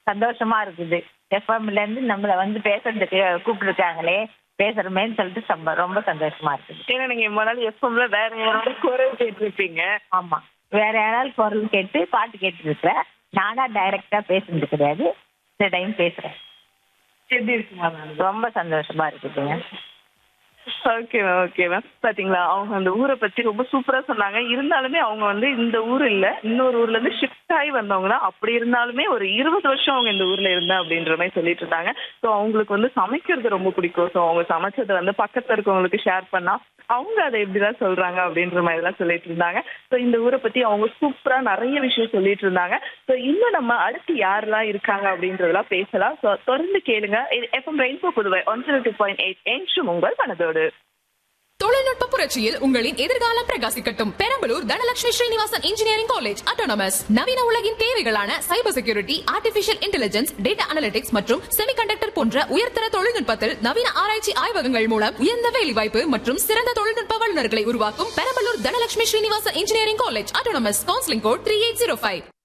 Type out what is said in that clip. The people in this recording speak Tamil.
சந்தோஷமா இருக்குது எஃப்எம்ல இருந்து நம்மள வந்து பேசுறதுக்கு கூப்பிட்டுருக்காங்களே பேசுறமேன்னு சொல்லிட்டு ரொம்ப ரொம்ப சந்தோஷமா இருக்குது ஏன்னா நீங்க இவ்வளவு நாள் எஃப்எம்ல வேற யாரோட குரல் கேட்டிருப்பீங்க ஆமா வேற யாராவது குரல் கேட்டு பாட்டு கேட்டு இருக்கிறேன் நானா டைரக்டா பேசுனது கிடையாது இந்த டைம் பேசுறேன் எப்படி இருக்குமா மேம் ரொம்ப சந்தோஷமா இருக்குதுங்க ஓகே மேம் ஓகே மேம் பாத்தீங்களா அவங்க அந்த ஊரை பத்தி ரொம்ப சூப்பரா சொன்னாங்க இருந்தாலுமே அவங்க வந்து இந்த ஊர் இல்ல இன்னொரு ஊர்ல இருந்து ஷிஃப்ட் ஆகி வந்தவங்க தான் அப்படி இருந்தாலுமே ஒரு இருபது வருஷம் அவங்க இந்த ஊர்ல இருந்தா அப்படின்ற மாதிரி சொல்லிட்டு இருந்தாங்க ஸோ அவங்களுக்கு வந்து சமைக்கிறது ரொம்ப பிடிக்கும் ஸோ அவங்க சமைச்சதை வந்து பக்கத்துல இருக்கவங்களுக்கு ஷேர் பண்ணா அவங்க அதை எப்படிதான் சொல்றாங்க அப்படின்ற மாதிரி எல்லாம் சொல்லிட்டு இருந்தாங்க ஸோ இந்த ஊரை பத்தி அவங்க சூப்பரா நிறைய விஷயம் சொல்லிட்டு இருந்தாங்க ஸோ இன்னும் நம்ம அடுத்து யாரெல்லாம் இருக்காங்க அப்படின்றதெல்லாம் பேசலாம் ஸோ தொடர்ந்து கேளுங்க இது FM rainbow Puduvai one zero two point eight என்றும் உங்கள் மனதோடு தொழில்நுட்ப புரட்சியில் உங்களின் எதிர்காலம் பிரகாசிக்கட்டும் Perambalur Dhanalakshmi Srinivasan engineering college autonomous நவீன உலகின் தேவைகளான cyber security artificial intelligence data analytics மற்றும் செமிகண்டக்டர் போன்ற உயர்தர தொழில்நுட்பத்தில் நவீன ஆராய்ச்சி ஆய்வகங்கள் மூலம் உயர்ந்த வேலைவாய்ப்பு மற்றும் சிறந்த தொழில்நுட்ப வல்லுநர்களை உருவாக்கும் Perambalur Dhanalakshmi Srinivasan engineering college autonomous counselling code three eight zero five